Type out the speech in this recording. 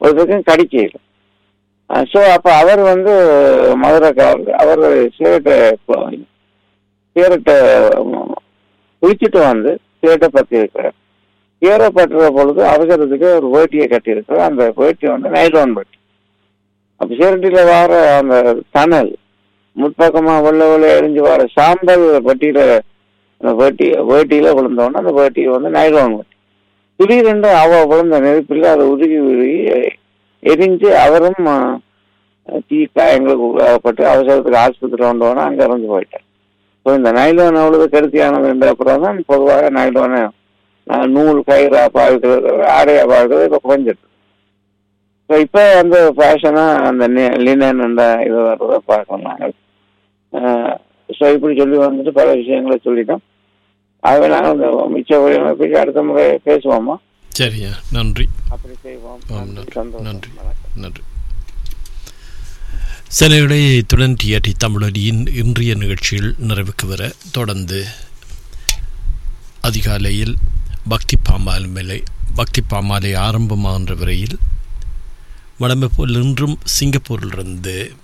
ஒருத்தருக்கும் கடிக்கல ஸோ அப்போ அவர் வந்து மதுரைக்காரர் அவர் சிகரெட்டை சிகரெட்டை குளிச்சுட்டு வந்து சிகரெட்டை பற்றி இருக்கிறார் சிகரெட்டை பற்றுற பொழுது அவசரத்துக்கு ஒரு வேட்டியை கட்டியிருக்கிறார் அந்த வேட்டி வந்து நைலோன் வேட்டி அப்போ சிகரெட்டில் வர அந்த தணல் முற்பக்கமா வெள்ள வெள்ள எரிஞ்சு வர சாம்பல் வட்டியில அந்த வேட்டி வேட்டியில விழுந்தோடனே அந்த வேட்டி வந்து நைலோன் வேட்டி திடீரென்று அவ விழுந்த நெருப்பில் அதை உருகி உருகி எரிஞ்சு அவரும் அஹ், தீ காயங்களுக்கு உள்ளாகப்பட்டு அவசரத்துக்கு ஆஸ்பத்திரி வந்தோடனே அங்கே இறந்து போயிட்டார் ஸோ இந்த நைலோன் எவ்வளவு கருத்தியானது என்ற அப்புறம் தான் பொதுவாக நைலோனை அஹ், நூல் கயிறா பாவிக்கிறது ஆடையா பாவிக்கிறது இப்போ குறைஞ்சிருக்கு ஸோ இப்போ வந்து ஃபேஷனாக அந்த லினன் என்ற இது வர்றதை பார்க்கலாம் நாங்கள் ஸோ இப்படி சொல்லி வந்துட்டு பல விஷயங்களை சொல்லிட்டோம் ஆகவே நாங்கள் இந்த மிச்ச வழியை அடுத்த முறை பேசுவோமா சரியா நன்றி அப்படி செய்வோம் ஆம், நன்றி, நன்றி சந்தோஷம் நன்றி வணக்கம். நன்றி சிலையுடைய இத்துடன் டிஆர்டி தமிழடியின் இன்றைய நிகழ்ச்சியில் நிறைவுக்கு வர தொடர்ந்து அதிகாலையில் பக்தி பாமாலை மேலே பக்தி பாமாலை ஆரம்பமாகின்ற வரையில் வடமை போல் இன்றும் சிங்கப்பூரிலிருந்து